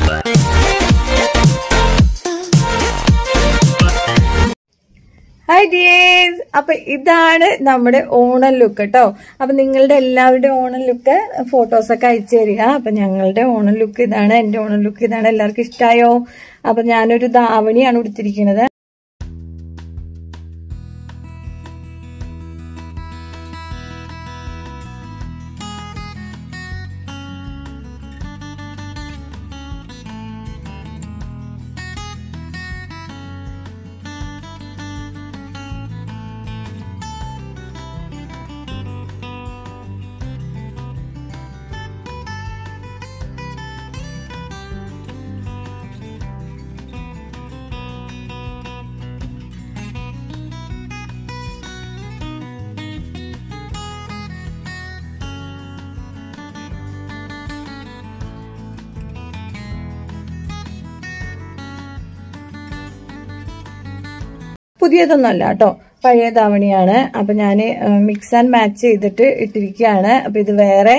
Hi dears അപ്പൊ ഇതാണ് നമ്മുടെ ഓണം ലുക്ക് കേട്ടോ അപ്പൊ നിങ്ങളുടെ എല്ലാവരുടെ ഓണം ലുക്ക് ഫോട്ടോസ് ഒക്കെ അയച്ചു തരിക അപ്പൊ ഞങ്ങളുടെ ഓണം ലുക്ക് ഇതാണ് എന്റെ ഓണം ലുക്ക് ഇതാണ് എല്ലാവർക്കും ഇഷ്ടമായോ അപ്പൊ ഞാനൊരു ധാവണിയാണ് ഉടുത്തിരിക്കുന്നത് പുതിയതൊന്നല്ല കേട്ടോ പഴയ ധാവണിയാണ് അപ്പൊ ഞാൻ മിക്സ് ആൻഡ് മാച്ച് ചെയ്തിട്ട് ഇട്ടിരിക്കുകയാണ് അപ്പൊ ഇത് വേറെ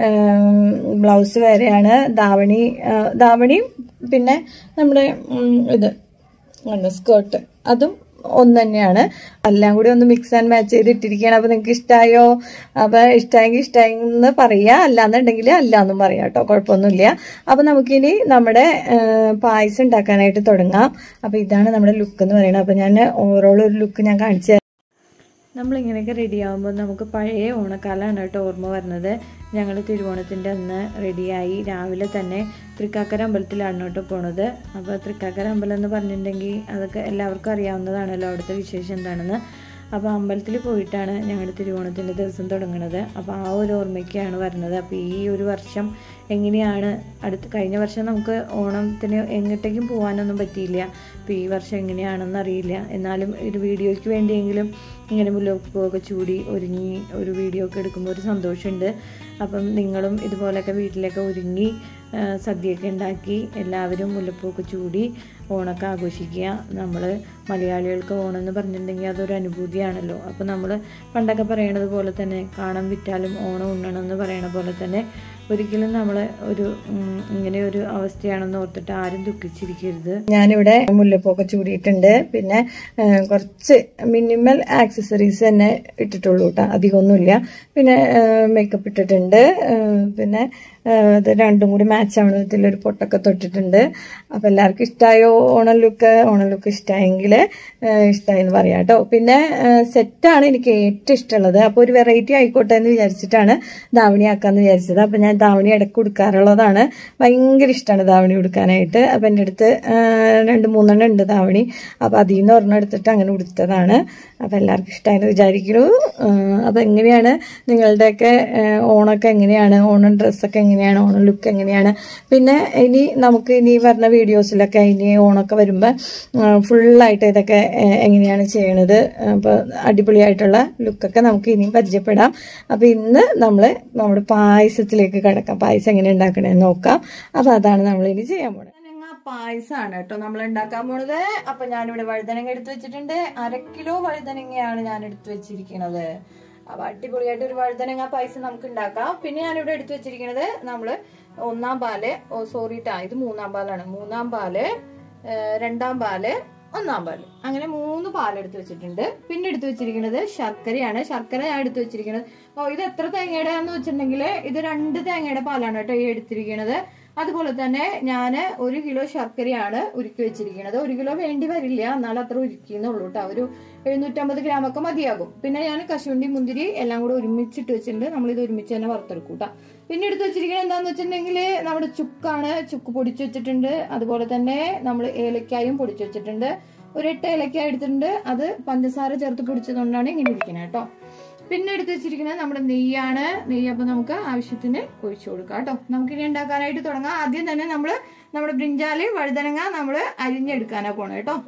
ബ്ലൗസ് വേറെയാണ് ധാവണി ആ, ധാവണിയും പിന്നെ നമ്മുടെ ഉം, ഇത് സ്കേർട്ട് അതും ഒന്ന് തന്നെയാണ് എല്ലാം കൂടി ഒന്ന് മിക്സ് ആൻഡ് മാച്ച് ചെയ്ത് ഇട്ടിരിക്കുകയാണ് അപ്പൊ നിങ്ങൾക്ക് ഇഷ്ടമായോ അപ്പൊ ഇഷ്ടമായെങ്കിൽ ഇഷ്ടമായി എന്ന് പറയാ അല്ലാന്നുണ്ടെങ്കിൽ അല്ല എന്നും പറയാം കേട്ടോ കുഴപ്പമൊന്നുമില്ല അപ്പൊ നമുക്കിനി നമ്മുടെ ആ, പായസം ഉണ്ടാക്കാനായിട്ട് തുടങ്ങാം അപ്പൊ ഇതാണ് നമ്മുടെ ലുക്ക് എന്ന് പറയുന്നത് അപ്പൊ ഞാൻ ഓവറോൾ ഒരു ലുക്ക് ഞാൻ കാണിച്ചു തരാം. നമ്മളിങ്ങനെയൊക്കെ റെഡി ആകുമ്പോൾ നമുക്ക് പഴയ ഓണക്കാലമാണ് കേട്ടോ ഓർമ്മ വരുന്നത് ഞങ്ങൾ തിരുവോണത്തിൻ്റെ അന്ന് റെഡിയായി രാവിലെ തന്നെ തൃക്കാക്കര അമ്പലത്തിലാണ് കേട്ടോ പോണത് അപ്പോൾ തൃക്കാക്കര അമ്പലം എന്ന് പറഞ്ഞിട്ടുണ്ടെങ്കിൽ അതൊക്കെ എല്ലാവർക്കും അറിയാവുന്നതാണല്ലോ അവിടുത്തെ വിശേഷം എന്താണെന്ന് അപ്പോൾ അമ്പലത്തിൽ പോയിട്ടാണ് ഞങ്ങളുടെ തിരുവോണത്തിൻ്റെ ദിവസം തുടങ്ങുന്നത് അപ്പോൾ ആ ഒരു ഓർമ്മയ്ക്കാണ് വരുന്നത് അപ്പോൾ ഈ ഒരു വർഷം എങ്ങനെയാണ് അടുത്ത് കഴിഞ്ഞ വർഷം നമുക്ക് ഓണത്തിന് എങ്ങോട്ടേക്കും പോകാനൊന്നും പറ്റിയില്ല അപ്പോൾ ഈ വർഷം എങ്ങനെയാണെന്ന് അറിയില്ല എന്നാലും ഒരു വീഡിയോയ്ക്ക് വേണ്ടിയെങ്കിലും ഇങ്ങനെ മുല്ലപ്പൂവൊക്കെ ചൂടി ഒരുങ്ങി ഒരു വീഡിയോ ഒക്കെ എടുക്കുമ്പോൾ ഒരു സന്തോഷമുണ്ട് അപ്പം നിങ്ങളും ഇതുപോലെയൊക്കെ വീട്ടിലൊക്കെ ഒരുങ്ങി ആ, സദ്യയൊക്കെ ഉണ്ടാക്കി എല്ലാവരും മുല്ലപ്പൂവൊക്കെ ചൂടി ഓണമൊക്കെ ആഘോഷിക്കുക നമ്മൾ മലയാളികൾക്ക് ഓണം എന്ന് പറഞ്ഞിട്ടുണ്ടെങ്കിൽ അതൊരു അനുഭൂതിയാണല്ലോ അപ്പോൾ നമ്മൾ പണ്ടൊക്കെ പറയണത് പോലെ തന്നെ കാണാൻ വിറ്റാലും ഓണം ഉണ്ണണം എന്ന് പറയണ പോലെ തന്നെ ഒരിക്കലും നമ്മൾ ഒരു ഉം, ഇങ്ങനെ ഒരു അവസ്ഥയാണെന്ന് ഓർത്തിട്ട് ആരും ദുഃഖിച്ചിരിക്കരുത് ഞാനിവിടെ മുല്ലപ്പൂക്കെ ചൂടിയിട്ടുണ്ട് പിന്നെ ആ, കുറച്ച് മിനിമൽ ആക്സസറീസ് തന്നെ ഇട്ടിട്ടുള്ളൂ കേട്ടോ അധികമൊന്നുമില്ല പിന്നെ മേക്കപ്പ് ഇട്ടിട്ടുണ്ട് ആ, പിന്നെ ആ, ഇത് രണ്ടും കൂടി മാച്ച് ആവണ വിധത്തിൽ ഒരു പൊട്ടൊക്കെ തൊട്ടിട്ടുണ്ട് അപ്പോൾ എല്ലാവർക്കും ഇഷ്ടമായോ ഓണം ലുക്ക് ഓണം ലുക്ക് ഇഷ്ടമായെങ്കിൽ ഇഷ്ടമായി എന്ന് പറയാം കേട്ടോ പിന്നെ സെറ്റാണ് എനിക്ക് ഏറ്റവും ഇഷ്ടമുള്ളത് അപ്പോൾ ഒരു വെറൈറ്റി ആയിക്കോട്ടെ എന്ന് വിചാരിച്ചിട്ടാണ് ധാവണി ആക്കാന്ന് വിചാരിച്ചത് അപ്പോൾ ഞാൻ ധാവണി ഇടയ്ക്ക് കൊടുക്കാറുള്ളതാണ് ഭയങ്കര ഇഷ്ടമാണ് ധാവണി കൊടുക്കാനായിട്ട് അപ്പോൾ എൻ്റെ അടുത്ത് ആ, രണ്ട് മൂന്നെണ്ണം ഉണ്ട് ധാവണി അപ്പോൾ അതിൽ നിന്ന് ഒരെണ്ണം എടുത്തിട്ട് അങ്ങനെ കൊടുത്തതാണ് അപ്പോൾ എല്ലാവർക്കും ഇഷ്ടമായെന്ന് വിചാരിക്കുന്നു അപ്പോൾ എങ്ങനെയാണ് നിങ്ങളുടെയൊക്കെ ആ, ഓണമൊക്കെ എങ്ങനെയാണ് ഓണം ഡ്രസ്സൊക്കെ എങ്ങനെയാണ് ഓണം ലുക്ക് എങ്ങനെയാണ് പിന്നെ ഇനി നമുക്ക് ഇനി വരുന്ന വീഡിയോസിലൊക്കെ ഇനി ഓണമൊക്കെ വരുമ്പോൾ ഫുള്ളായിട്ട് ഇതൊക്കെ ആ, എങ്ങനെയാണ് ചെയ്യണത് അപ്പോൾ അടിപൊളിയായിട്ടുള്ള ലുക്കൊക്കെ നമുക്ക് ഇനിയും പരിചയപ്പെടാം അപ്പോൾ ഇന്ന് നമ്മൾ നമ്മുടെ പായസത്തിലേക്ക് കിടക്കാം പായസം എങ്ങനെ ഉണ്ടാക്കണമെന്ന് നോക്കാം അപ്പോൾ അതാണ് നമ്മൾ ഇനി ചെയ്യാൻ പോണത് പായസമാണ് കേട്ടോ നമ്മൾ ഉണ്ടാക്കാൻ പോണത് അപ്പൊ ഞാനിവിടെ വഴുതനങ്ങ എടുത്തു വെച്ചിട്ടുണ്ട് അര കിലോ വഴുതനങ്ങയാണ് ഞാൻ എടുത്തു വെച്ചിരിക്കുന്നത് അപ്പൊ അടിപൊളിയായിട്ട് ഒരു വഴുതനങ്ങ പായസം നമുക്ക് ഉണ്ടാക്കാം പിന്നെ ഞാനിവിടെ എടുത്തു വെച്ചിരിക്കുന്നത് നമ്മള് ഒന്നാം പാല് ഓ സോറി ട്ടാ ഇത് മൂന്നാം പാലാണ് മൂന്നാം പാല് ഏഹ് രണ്ടാം പാല് ഒന്നാം പാല് അങ്ങനെ മൂന്ന് പാലെടുത്ത് വെച്ചിട്ടുണ്ട് പിന്നെ എടുത്തു വെച്ചിരിക്കുന്നത് ശർക്കരയാണ് ശർക്കര ഞാൻ എടുത്തു വെച്ചിരിക്കുന്നത് ഓ ഇത് എത്ര തേങ്ങയുടെ എന്ന് വെച്ചിട്ടുണ്ടെങ്കിൽ ഇത് രണ്ട് തേങ്ങയുടെ പാലാണ് കേട്ടോ ഈ എടുത്തിരിക്കുന്നത് അതുപോലെ തന്നെ ഞാൻ ഒരു കിലോ ശർക്കരയാണ് ഉരുക്കി വെച്ചിരിക്കുന്നത് ഒരു കിലോ വേണ്ടി വരില്ല എന്നാൽ അത്ര ഉരുക്കിയെന്നുള്ളൂ കേട്ടോ ഒരു എഴുന്നൂറ്റമ്പത് ഗ്രാം ഒക്കെ മതിയാകും പിന്നെ ഞാൻ കശുവണ്ടി മുന്തിരി എല്ലാം കൂടെ ഒരുമിച്ചിട്ട് വെച്ചിട്ടുണ്ട് നമ്മൾ ഇത് ഒരുമിച്ച് തന്നെ വറുത്തെടുക്കും കേട്ടോ പിന്നെ എടുത്ത് വെച്ചിരിക്കുന്നത് എന്താന്ന് വെച്ചിട്ടുണ്ടെങ്കിൽ നമ്മുടെ ചുക്കാണ് ചുക്ക് പൊടിച്ചു വെച്ചിട്ടുണ്ട് അതുപോലെ തന്നെ നമ്മൾ ഏലക്കായും പൊടിച്ചു വെച്ചിട്ടുണ്ട് ഒരു എട്ട് ഏലക്കായ എടുത്തിട്ടുണ്ട് അത് പഞ്ചസാര ചേർത്ത് പൊടിച്ചതുകൊണ്ടാണ് ഇങ്ങനെ ഇരിക്കുന്നത് കേട്ടോ പിന്നെ എടുത്ത് വെച്ചിരിക്കുന്നത് നമ്മുടെ നെയ്യാണ് നെയ്യ് അപ്പൊ നമുക്ക് ആവശ്യത്തിന് ഒഴിച്ചു കൊടുക്കാം കേട്ടോ നമുക്കിനി ഉണ്ടാക്കാനായിട്ട് തുടങ്ങാം ആദ്യം തന്നെ നമ്മൾ നമ്മുടെ ബ്രിഞ്ചാല് വഴുതനങ്ങ നമ്മൾ അരിഞ്ഞെടുക്കാനാ പോണേ കേട്ടോ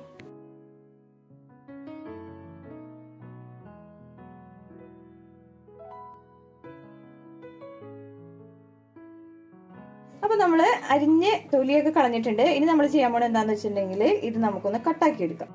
അപ്പൊ നമ്മള് അരിഞ്ഞ് തൊലിയൊക്കെ കളഞ്ഞിട്ടുണ്ട് ഇനി നമ്മൾ ചെയ്യാൻ പോണത് എന്താന്ന് വെച്ചിട്ടുണ്ടെങ്കിൽ ഇത് നമുക്കൊന്ന് കട്ടാക്കി എടുക്കാം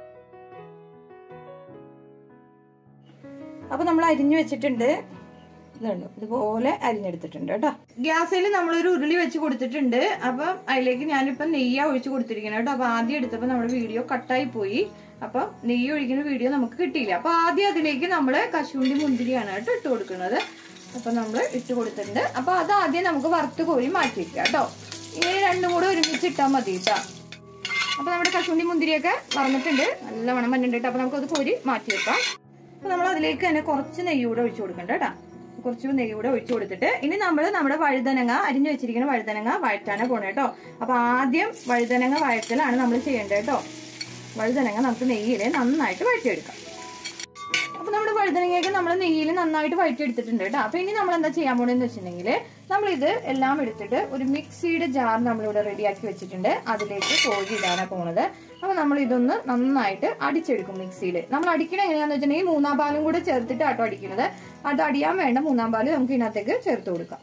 അപ്പൊ നമ്മൾ അരിഞ്ഞു വെച്ചിട്ടുണ്ട് ഇതുണ്ട് ഇതുപോലെ അരിഞ്ഞെടുത്തിട്ടുണ്ട് കേട്ടോ ഗ്യാസിൽ നമ്മളൊരു ഉരുളി വെച്ച് കൊടുത്തിട്ടുണ്ട് അപ്പം അതിലേക്ക് ഞാനിപ്പം നെയ്യാ ഒഴിച്ച് കൊടുത്തിരിക്കുന്നത് കേട്ടോ അപ്പൊ ആദ്യം എടുത്തപ്പോൾ നമ്മുടെ വീഡിയോ കട്ടായി പോയി അപ്പൊ നെയ്യ് ഒഴിക്കുന്ന വീഡിയോ നമുക്ക് കിട്ടിയില്ല അപ്പൊ ആദ്യം അതിലേക്ക് നമ്മൾ കശുവണ്ടി മുന്തിരിയാണ് കേട്ടോ ഇട്ട് കൊടുക്കുന്നത് അപ്പൊ നമ്മൾ ഇട്ട് കൊടുത്തിട്ടുണ്ട് അപ്പൊ അത് ആദ്യം നമുക്ക് വറുത്ത് കോരി മാറ്റി വെക്കാം കേട്ടോ ഇനി രണ്ടും കൂടെ ഒരുമിച്ച് ഇട്ടാൽ മതി കേട്ടോ അപ്പൊ നമ്മുടെ കശുവണ്ടി മുന്തിരിയൊക്കെ വറന്നിട്ടുണ്ട് നല്ല മണം വന്നിട്ടുണ്ട് കേട്ടോ അപ്പൊ നമുക്കത് കോരി മാറ്റി വെക്കാം അപ്പൊ നമ്മൾ അതിലേക്ക് തന്നെ കുറച്ച് നെയ്യ് കൂടെ ഒഴിച്ചു കൊടുക്കണ്ട കേട്ടോ കുറച്ച് നെയ്യ് കൂടെ ഒഴിച്ചു കൊടുത്തിട്ട് ഇനി നമ്മൾ നമ്മുടെ വഴുതനങ്ങ അരിഞ്ഞു വെച്ചിരിക്കുന്ന വഴുതനങ്ങ വഴറ്റാനാ പോണേ കേട്ടോ അപ്പൊ ആദ്യം വഴുതനങ്ങ വഴറ്റലാണ് നമ്മൾ ചെയ്യേണ്ടത് കേട്ടോ വഴുതനങ്ങ നമുക്ക് നെയ്യിൽ നന്നായിട്ട് വഴറ്റിയെടുക്കാം അപ്പൊ നമ്മുടെ വഴുതനങ്ങയൊക്കെ നമ്മൾ നെയ്യിൽ നന്നായിട്ട് വഴറ്റിയെടുത്തിട്ടുണ്ട് കേട്ടോ അപ്പൊ ഇനി നമ്മൾ എന്താ ചെയ്യാൻ പോണെന്ന് വെച്ചിട്ടുണ്ടെങ്കിൽ നമ്മൾ ഇത് എല്ലാം എടുത്തിട്ട് ഒരു മിക്സിയുടെ ജാർ നമ്മളിവിടെ റെഡിയാക്കി വെച്ചിട്ടുണ്ട് അതിലേക്ക് കോഴി ഇടാനാ പോണത് അപ്പൊ നമ്മൾ ഇതൊന്ന് നന്നായിട്ട് അടിച്ചെടുക്കും മിക്സിയിൽ നമ്മൾ അടിക്കണ എങ്ങനെയാന്ന് വെച്ചിട്ടുണ്ടെങ്കിൽ മൂന്നാം പാലും കൂടെ ചേർത്തിട്ട് ആട്ടോ അടിക്കുന്നത് അത് അടിയാൻ വേണ്ട മൂന്നാം പാല് നമുക്ക് ഇതിനകത്തേക്ക് ചേർത്ത് കൊടുക്കാം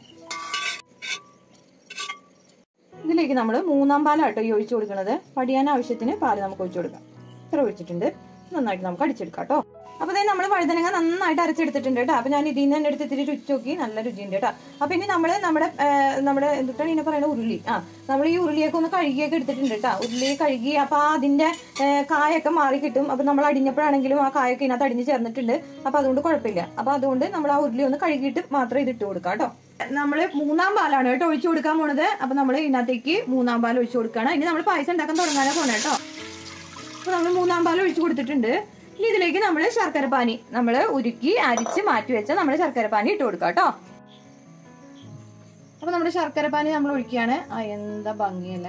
ഇതിലേക്ക് നമ്മൾ മൂന്നാം പാലാട്ടോ ഈ ഒഴിച്ചു കൊടുക്കുന്നത് പടിയാൻ ആവശ്യത്തിന് പാല് നമുക്ക് ഒഴിച്ചു കൊടുക്കാം ഇത്ര ഒഴിച്ചിട്ടുണ്ട് നന്നായിട്ട് നമുക്ക് അടിച്ചെടുക്കാം കേട്ടോ അപ്പൊ തന്നെ നമ്മൾ വഴുതനങ്ങ നന്നായിട്ട് അരച്ചെടുത്തിട്ടുണ്ട് കേട്ടോ അപ്പൊ ഞാൻ ഇതിൽ നിന്ന് തന്നെ എടുത്ത് ഇത്തിരി രുചി നോക്കി നല്ല രുചിയുണ്ട് കേട്ടോ അപ്പൊ ഇനി നമ്മള് നമ്മുടെ ആ, നമ്മുടെ എന്തിട്ടാണ് ഇതിനെ പറയുന്നത് ഉരുളി ആ നമ്മൾ ഈ ഉരുളിയൊക്കെ ഒന്ന് കഴുകിയൊക്കെ എടുത്തിട്ടുണ്ട് കേട്ടോ ഉരുളി കഴുകി അപ്പൊ ആ അതിന്റെ ആ, കായൊക്കെ മാറി കിട്ടും അപ്പൊ നമ്മൾ അടിഞ്ഞപ്പോഴാണെങ്കിലും ആ കായൊക്കെ ഇതിനകത്ത് അടിഞ്ഞ് ചേർന്നിട്ടുണ്ട് അപ്പൊ അതുകൊണ്ട് കുഴപ്പമില്ല അപ്പൊ അതുകൊണ്ട് നമ്മൾ ആ ഉരുളി ഒന്ന് കഴുകിയിട്ട് മാത്രം ഇത് ഇട്ട് കൊടുക്കാം കേട്ടോ നമ്മള് മൂന്നാം പാലാണ് കേട്ടോ ഒഴിച്ചു കൊടുക്കാൻ പോണത് അപ്പൊ നമ്മൾ ഇതിനകത്തേക്ക് മൂന്നാം പാൽ ഒഴിച്ചു കൊടുക്കുകയാണ് ഇനി നമ്മൾ പായസം ഉണ്ടാക്കാൻ തുടങ്ങാനാ പോണേ കേട്ടോ അപ്പൊ നമ്മൾ മൂന്നാം പാൽ ഒഴിച്ചു കൊടുത്തിട്ടുണ്ട് ഇനി ഇതിലേക്ക് നമ്മൾ ശർക്കര പാനി നമ്മൾ ഉരുക്കി അരിച്ച് മാറ്റി വെച്ച നമ്മൾ ശർക്കര പാനി ഇട്ട് കൊടുക്കാം കേട്ടോ അപ്പൊ നമ്മുടെ ശർക്കര പാനി നമ്മൾ ഒഴിക്കുകയാണ് ആ എന്താ ഭംഗിയല്ലേ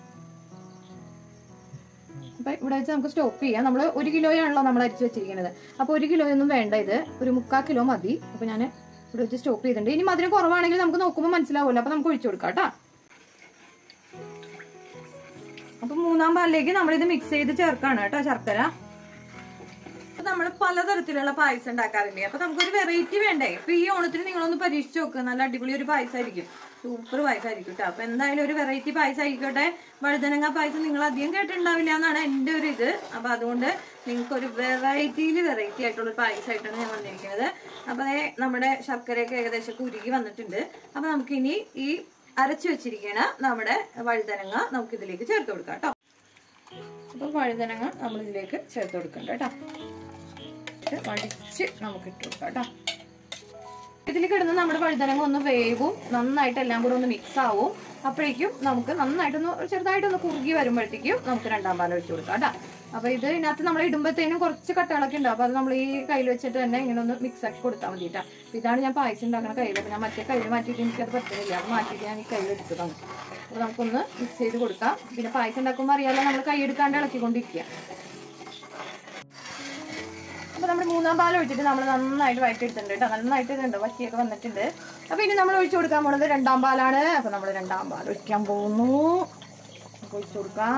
അപ്പൊ ഇവിടെ വെച്ച് നമുക്ക് സ്റ്റോപ്പ് ചെയ്യാം നമ്മൾ ഒരു കിലോയാണല്ലോ നമ്മൾ അരിച്ച് വെച്ചിരിക്കുന്നത് അപ്പൊ ഒരു കിലോ ഒന്നും വേണ്ട ഇത് ഒരു മുക്കാൽ കിലോ മതി അപ്പൊ ഞാൻ ഇവിടെ വെച്ച് സ്റ്റോപ്പ് ചെയ്തിട്ടുണ്ട് ഇനി മധുരം കുറവാണെങ്കിൽ നമുക്ക് നോക്കുമ്പോൾ മനസ്സിലാവുമല്ലോ അപ്പൊ നമുക്ക് ഒഴിച്ചു കൊടുക്കാം കേട്ടോ അപ്പൊ മൂന്നാം പാലിലേക്ക് നമ്മൾ ഇത് മിക്സ് ചെയ്ത് ചേർക്കാണ് കേട്ടോ ശർക്കര നമ്മൾ പലതരത്തിലുള്ള പായസം ഉണ്ടാക്കാറില്ലേ അപ്പൊ നമുക്കൊരു വെറൈറ്റി വേണ്ടേ ഇപ്പൊ ഈ ഓണത്തിന് നിങ്ങളൊന്ന് പരീക്ഷിച്ച് നോക്കുക നല്ല അടിപൊളി ഒരു പായസമായിരിക്കും സൂപ്പർ പായസമായിരിക്കും കേട്ടോ അപ്പൊ എന്തായാലും ഒരു വെറൈറ്റി പായസം ആയിക്കോട്ടെ വഴുതനങ്ങ പായസം നിങ്ങൾ അധികം കേട്ടിട്ടുണ്ടാവില്ല എന്നാണ് എന്റെ ഒരു ഇത് അപ്പൊ അതുകൊണ്ട് നിങ്ങൾക്ക് ഒരു വെറൈറ്റിയിൽ വെറൈറ്റി ആയിട്ടുള്ള ഒരു പായസമായിട്ടാണ് ഞാൻ വന്നിരിക്കുന്നത് അപ്പൊ ദേ നമ്മുടെ ശർക്കരയൊക്കെ ഏകദേശം ഉരുകി വന്നിട്ടുണ്ട് അപ്പൊ നമുക്കിനി ഈ അരച്ചു വെച്ചിരിക്കണ നമ്മുടെ വഴുതനങ്ങ നമുക്ക് ഇതിലേക്ക് ചേർത്ത് കൊടുക്കാം കേട്ടോ അപ്പൊ വഴുതനങ്ങ നമ്മൾ ഇതിലേക്ക് ചേർത്ത് കൊടുക്കണ്ട കേട്ടോ ഇത് വടിച്ച് നമുക്ക് ഇട്ട് കൊടുക്കാം കേട്ടോ ഇതിൽ കിടന്ന് നമ്മുടെ വഴുതനങ്ങ ഒന്ന് വേവും നന്നായിട്ട് എല്ലാം കൂടെ ഒന്ന് മിക്സ് ആവും അപ്പോഴേക്കും നമുക്ക് നന്നായിട്ടൊന്ന് ചെറുതായിട്ടൊന്ന് കുറുകി വരുമ്പോഴത്തേക്കും നമുക്ക് രണ്ടാം പാലം ഒഴിച്ചു കൊടുക്കാം കേട്ടോ അപ്പൊ ഇത് ഇതിനകത്ത് നമ്മൾ ഇടുമ്പോഴത്തേനും കുറച്ച് കട്ടകളൊക്കെ ഉണ്ടാവും അപ്പൊ അത് നമ്മൾ ഈ കയ്യിൽ വെച്ചിട്ട് തന്നെ ഇങ്ങനെ ഒന്ന് മിക്സ് ആക്കി കൊടുത്താൽ മതി കേട്ടോ അപ്പൊ ഇതാണ് ഞാൻ പായസം ഉണ്ടാക്കുന്ന കയ്യിൽ അപ്പൊ ഞാൻ മറ്റേ കയ്യിൽ മാറ്റിയിട്ട് എനിക്കത് പറ്റുന്നില്ല അത് മാറ്റിയിട്ട് ഞാൻ ഈ കയ്യിൽ എടുത്തതാണ് അപ്പൊ നമുക്കൊന്ന് മിക്സ് ചെയ്ത് കൊടുക്കാം പിന്നെ പായസം ഉണ്ടാക്കുമ്പോൾ അറിയാലോ നമ്മൾ കൈ എടുക്കാണ്ട് ഇളക്കിക്കൊണ്ടിരിക്കുക അപ്പൊ നമ്മൾ മൂന്നാം പാൽ ഒഴിച്ചിട്ട് നമ്മൾ നന്നായിട്ട് വഴറ്റിയെടുത്തിട്ടുണ്ട് കേട്ടോ നന്നായിട്ട് ഇതുണ്ട് വറ്റിയൊക്കെ വന്നിട്ടുണ്ട് അപ്പൊ ഇനി നമ്മൾ ഒഴിച്ചു കൊടുക്കാൻ പോണത് രണ്ടാം പാലാണ് അപ്പൊ നമ്മൾ രണ്ടാം പാൽ ഒഴിക്കാൻ പോകുന്നു നമുക്ക് ഒഴിച്ചു കൊടുക്കാം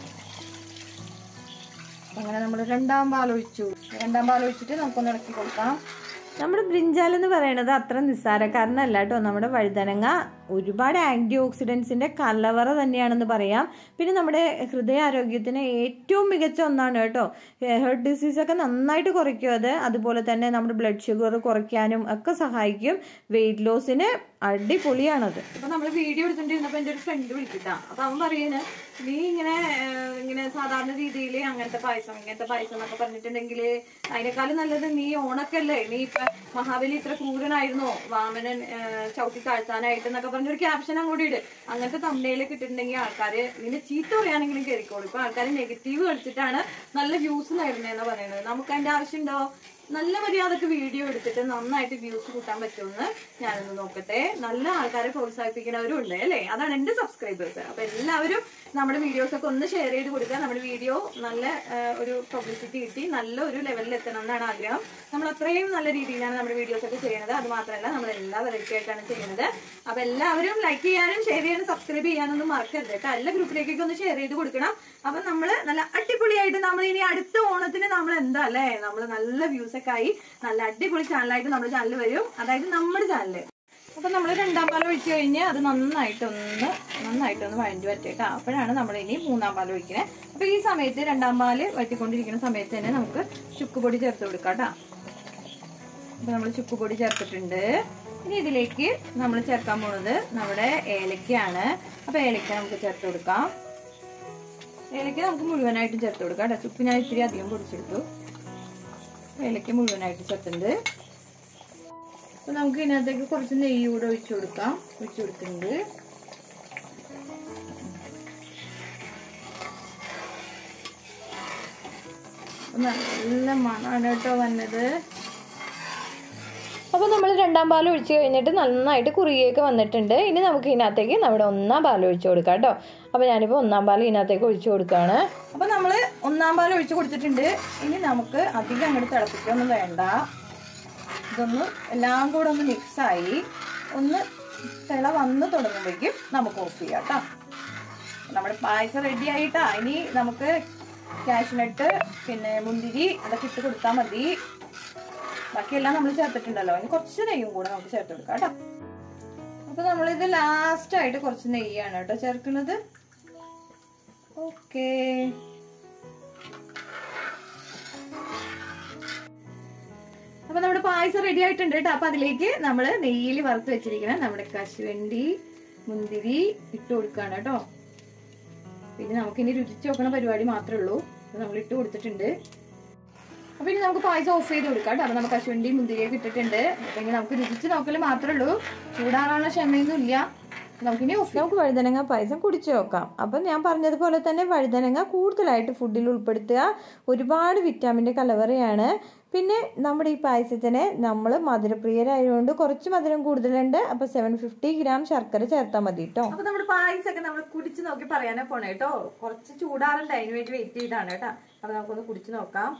അങ്ങനെ നമ്മൾ രണ്ടാം പാൽ ഒഴിച്ചു രണ്ടാം പാൽ ഒഴിച്ചിട്ട് നമുക്കൊന്ന് ഇളക്കി കൊടുക്കാം നമ്മുടെ ബ്രിഞ്ചാൽ എന്ന് പറയുന്നത് അത്ര നിസ്സാരക്കാരനല്ല കേട്ടോ നമ്മുടെ വഴുതനങ്ങ ഒരുപാട് ആന്റി ഓക്സിഡൻസിന്റെ കലവറ തന്നെയാണെന്ന് പറയാം പിന്നെ നമ്മുടെ ഹൃദയാരോഗ്യത്തിന് ഏറ്റവും മികച്ച ഒന്നാണ് കേട്ടോ ഹെർട്ട് ഡിസീസ് ഒക്കെ നന്നായിട്ട് കുറയ്ക്കും അത് അതുപോലെ തന്നെ നമ്മുടെ ബ്ലഡ് ഷുഗർ കുറയ്ക്കാനും ഒക്കെ സഹായിക്കും വെയിറ്റ് ലോസിന് അടിപൊളിയാണത് ഇപ്പൊ നമ്മൾ വീഡിയോ എടുത്തിട്ടിരുന്നപ്പോ എന്റെ ഒരു ഫ്രണ്ട് വിളിച്ചിട്ടാ അപ്പൊ അവൻ പറയുന്നത് നീ ഇങ്ങനെ ഏഹ്, ഇങ്ങനെ സാധാരണ രീതിയിൽ അങ്ങനത്തെ പായസം ഇങ്ങനത്തെ പായസം എന്നൊക്കെ പറഞ്ഞിട്ടുണ്ടെങ്കിൽ അതിനേക്കാളും നല്ലത് നീ ഓണക്കല്ലേ നീ ഇപ്പൊ മഹാബലി ഇത്ര ക്രൂരനായിരുന്നോ വാമനൻ ഏഹ്, ചവിട്ടി താഴ്ത്താനായിട്ട് എന്നൊക്കെ പറഞ്ഞൊരു ക്യാപ്ഷൻ അങ്ങോട്ട് ഇട് അങ്ങനത്തെ തമ്മിലേക്ക് ഇട്ടിട്ടുണ്ടെങ്കിൽ ആൾക്കാര് നിന്നെ ചീത്ത പറയാനെങ്കിലും കയറിക്കോളൂ ഇപ്പൊ ആൾക്കാർ നെഗറ്റീവ് കളിച്ചിട്ടാണ് നല്ല വ്യൂസ് നേടുന്നതെന്ന് പറയുന്നത് നമുക്ക് അതിന്റെ ആവശ്യമുണ്ടോ നല്ല മര്യാദക്ക് വീഡിയോ എടുത്തിട്ട് നന്നായിട്ട് വ്യൂസ് കൂട്ടാൻ പറ്റുമെന്ന് ഞാനൊന്ന് നോക്കട്ടെ നല്ല ആൾക്കാരെ പ്രോത്സാഹിപ്പിക്കുന്നവരും ഉണ്ട് അല്ലേ അതാണ് എന്റെ സബ്സ്ക്രൈബേഴ്സ് അപ്പൊ എല്ലാവരും നമ്മുടെ വീഡിയോസ് ഒക്കെ ഒന്ന് ഷെയർ ചെയ്ത് കൊടുക്കുക നമ്മുടെ വീഡിയോ നല്ല ആ, ഒരു പബ്ലിസിറ്റി കിട്ടി നല്ല ഒരു ലെവലിൽ എത്തണം എന്നാണ് ആഗ്രഹം നമ്മൾ അത്രയും നല്ല രീതിയിലാണ് നമ്മുടെ വീഡിയോസ് ഒക്കെ ചെയ്യുന്നത് അത് മാത്രമല്ല നമ്മൾ എല്ലാ വെറൈറ്റി ആയിട്ടാണ് ചെയ്യുന്നത് അപ്പൊ എല്ലാവരും ലൈക്ക് ചെയ്യാനും ഷെയർ ചെയ്യാനും സബ്സ്ക്രൈബ് ചെയ്യാനൊന്നും മറക്കരുത് കേട്ടോ എല്ലാ ഗ്രൂപ്പിലേക്കൊക്കെ ഒന്ന് ഷെയർ ചെയ്ത് കൊടുക്കണം അപ്പൊ നമ്മള് നല്ല അടിപൊളിയായിട്ട് നമ്മൾ ഇനി അടുത്ത ഓണത്തിന് നമ്മൾ എന്താ അല്ലേ നമ്മൾ നല്ല വ്യൂസ് ഒക്കെ ആയി നല്ല അടിപൊളി ചാനലായിട്ട് നമ്മുടെ ചാനൽ വരും അതായത് നമ്മുടെ ചാനല് അപ്പൊ നമ്മൾ രണ്ടാം പാലം ഒഴിച്ചു കഴിഞ്ഞ് അത് നന്നായിട്ടൊന്ന് നന്നായിട്ടൊന്ന് വഴണ്ടി വരട്ടെട്ടോ അപ്പോഴാണ് നമ്മൾ ഇനി മൂന്നാം പാലം ഒഴിക്കുന്നത് അപ്പൊ ഈ സമയത്ത് രണ്ടാം പാല് വറ്റിക്കൊണ്ടിരിക്കുന്ന സമയത്ത് തന്നെ നമുക്ക് ചുക്കുപൊടി ചേർത്ത് കൊടുക്കാം കേട്ടോ അപ്പൊ നമ്മൾ ചുക്കുപൊടി ചേർത്തിട്ടുണ്ട് ഇനി ഇതിലേക്ക് നമ്മൾ ചേർക്കാൻ പോകുന്നത് നമ്മുടെ ഏലക്കയാണ് അപ്പൊ ഏലക്ക നമുക്ക് ചേർത്ത് കൊടുക്കാം ഏലക്ക നമുക്ക് മുഴുവനായിട്ട് ചേർത്ത് കൊടുക്കാം കേട്ടോ ചുപ്പ് ഞാൻ ഇത്തിരി അധികം പൊടിച്ചെടുത്തു ഏലക്ക മുഴുവനായിട്ട് ചേർത്തിട്ടുണ്ട് അപ്പൊ നമുക്ക് ഇതിനകത്തേക്ക് കുറച്ച് നെയ്യ് കൂടെ ഒഴിച്ചു കൊടുക്കാം ഒഴിച്ചു കൊടുക്കുന്നുണ്ട് നല്ല മണമാണ് കേട്ടോ വന്നത് അപ്പോൾ നമ്മൾ രണ്ടാം പാൽ ഒഴിച്ച് കഴിഞ്ഞിട്ട് നന്നായിട്ട് കുറുകിയൊക്കെ വന്നിട്ടുണ്ട് ഇനി നമുക്ക് ഇതിനകത്തേക്ക് നമ്മുടെ ഒന്നാം പാൽ ഒഴിച്ച് കൊടുക്കാം കേട്ടോ അപ്പോൾ ഞാനിപ്പോൾ ഒന്നാം പാൽ ഇതിനകത്തേക്ക് ഒഴിച്ച് കൊടുക്കുകയാണ് അപ്പൊ നമ്മള് ഒന്നാം പാൽ ഒഴിച്ചു കൊടുത്തിട്ടുണ്ട് ഇനി നമുക്ക് അധികം അങ്ങോട്ട് തിളപ്പിക്കൊന്നും വേണ്ട ഇതൊന്ന് എല്ലാം കൂടെ ഒന്ന് മിക്സായി ഒന്ന് തിള വന്ന് തുടങ്ങുമ്പോഴേക്കും നമുക്ക് ഓഫ് ചെയ്യാം കേട്ടോ നമ്മുടെ പായസം റെഡി ആയിട്ടാ ഇനി നമുക്ക് കാഷ്നട്ട് പിന്നെ മുന്തിരി അതൊക്കെ ഇട്ട് കൊടുത്താൽ മതി ബാക്കിയെല്ലാം നമ്മൾ ചേർത്തിട്ടുണ്ടല്ലോ ഇനി കുറച്ച് നെയ്യും കൂടെ നമുക്ക് ചേർത്ത് കൊടുക്കാം കേട്ടോ അപ്പൊ നമ്മളിത് ലാസ്റ്റ് ആയിട്ട് കുറച്ച് നെയ്യാണ് കേട്ടോ ചേർക്കുന്നത് ഓക്കേ അപ്പൊ നമ്മുടെ പായസം റെഡി ആയിട്ടുണ്ട് കേട്ടോ അപ്പൊ അതിലേക്ക് നമ്മൾ നെയ്യിൽ വറുത്ത് വെച്ചിരിക്കുന്ന നമ്മുടെ കശുവണ്ടി മുന്തിരി ഇട്ട് കൊടുക്കാണ് കേട്ടോ പിന്നെ നമുക്ക് ഇനി രുചിച്ച് നോക്കണ പരിപാടി മാത്രമേ ഉള്ളൂ അപ്പൊ നമ്മൾ ഇട്ട് കൊടുത്തിട്ടുണ്ട് അപ്പൊ ഇനി നമുക്ക് പായസം ഓഫ് ചെയ്ത് കൊടുക്കാം കേട്ടോ അപ്പൊ നമുക്ക് കശുവണ്ടി മുന്തിരിയൊക്കെ ഇട്ടിട്ടുണ്ട് അപ്പൊ ഇനി നമുക്ക് രുചിച്ച് നോക്കല് മാത്രമേ ഉള്ളൂ ചൂടാറാനുള്ള ക്ഷമയൊന്നും ഇല്ല നമുക്കിനി ഓഫ് നമുക്ക് വഴുതനങ്ങ പായസം കുടിച്ചു നോക്കാം അപ്പം ഞാൻ പറഞ്ഞതുപോലെ തന്നെ വഴുതനങ്ങ കൂടുതലായിട്ട് ഫുഡിൽ ഉൾപ്പെടുത്തുക ഒരുപാട് വിറ്റാമിൻ്റെ കലവറയാണ് പിന്നെ നമ്മുടെ ഈ പായസത്തിന് നമ്മൾ മധുരപ്രിയരായതുകൊണ്ട് കുറച്ച് മധുരം കൂടുതലുണ്ട് അപ്പോൾ സെവൻ ഫിഫ്റ്റി ഗ്രാം ശർക്കര ചേർത്താൽ മതി കേട്ടോ അപ്പൊ നമ്മുടെ പായസൊക്കെ നമ്മൾ കുടിച്ച് നോക്കി പറയാനേ പോണേ കേട്ടോ കുറച്ച് ചൂടാറുണ്ട് അതിന് വേണ്ടി വെയിറ്റ് ചെയ്താണ് കേട്ടോ അപ്പൊ നമുക്കൊന്ന് കുടിച്ച് നോക്കാം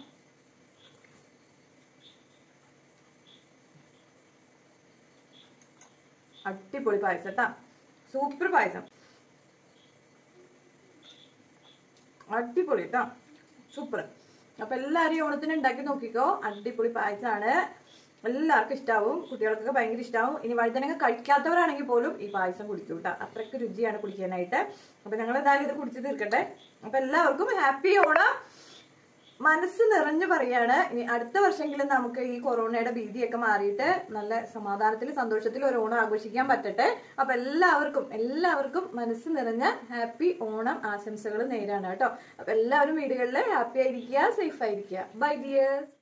അടിപൊളി പായസം കേട്ടാ സൂപ്പർ പായസം അടിപൊളി കേട്ടോ സൂപ്പർ അപ്പൊ എല്ലാരും ഈ ഓണത്തിന് ഉണ്ടാക്കി നോക്കിക്കോ അടിപൊളി പായസമാണ് എല്ലാവർക്കും ഇഷ്ടാവും കുട്ടികൾക്കൊക്കെ ഭയങ്കര ഇഷ്ടാവും ഇനി വഴുതനങ്ങ കഴിക്കാത്തവരാണെങ്കിൽ പോലും ഈ പായസം കുടിക്കും കേട്ടോ അത്രയ്ക്ക് രുചിയാണ് കുടിക്കാനായിട്ട് അപ്പൊ ഞങ്ങൾ എന്തായാലും ഇത് കുടിച്ച് തീർക്കട്ടെ അപ്പൊ എല്ലാവർക്കും ഹാപ്പി ഓണം മനസ്സ് നിറഞ്ഞു പറയാണ് ഇനി അടുത്ത വർഷമെങ്കിലും നമുക്ക് ഈ കൊറോണയുടെ ഭീതിയൊക്കെ മാറിയിട്ട് നല്ല സമാധാനത്തിൽ സന്തോഷത്തിൽ ഒരു ഓണം ആഘോഷിക്കാൻ പറ്റട്ടെ അപ്പൊ എല്ലാവർക്കും എല്ലാവർക്കും മനസ്സ് നിറഞ്ഞ ഹാപ്പി ഓണം ആശംസകൾ നേരാണ് കേട്ടോ അപ്പൊ എല്ലാവരും വീടുകളിൽ ഹാപ്പി ആയിരിക്കുക സേഫ് ആയിരിക്കുക ബൈ ഡിയേഴ്സ്